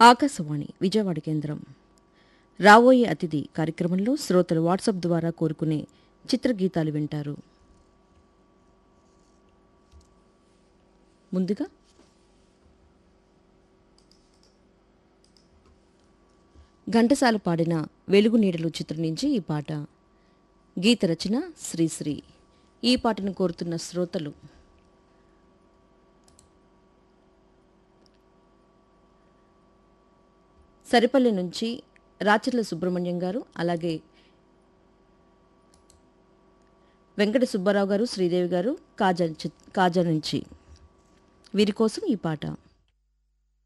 ఆకాశవాణి విజయవాడ కేంద్రం రాబోయే అతిథి కార్యక్రమంలో శ్రోతలు వాట్సాప్ ద్వారా కోరుకునే చిత్రగీతాలు వింటారు ముందుగా ఘంటసాల పాడిన వెలుగు నీడలు చిత్రం నుంచి ఈ పాట గీత రచన శ్రీశ్రీ ఈ పాటను కోరుతున్న శ్రోతలు సరిపల్లి నుంచి రాచర్ల సుబ్రహ్మణ్యం గారు అలాగే వెంకట సుబ్బారావు గారు శ్రీదేవి గారు కాజా చి- కాజా నుంచి వీరి కోసం ఈ పాట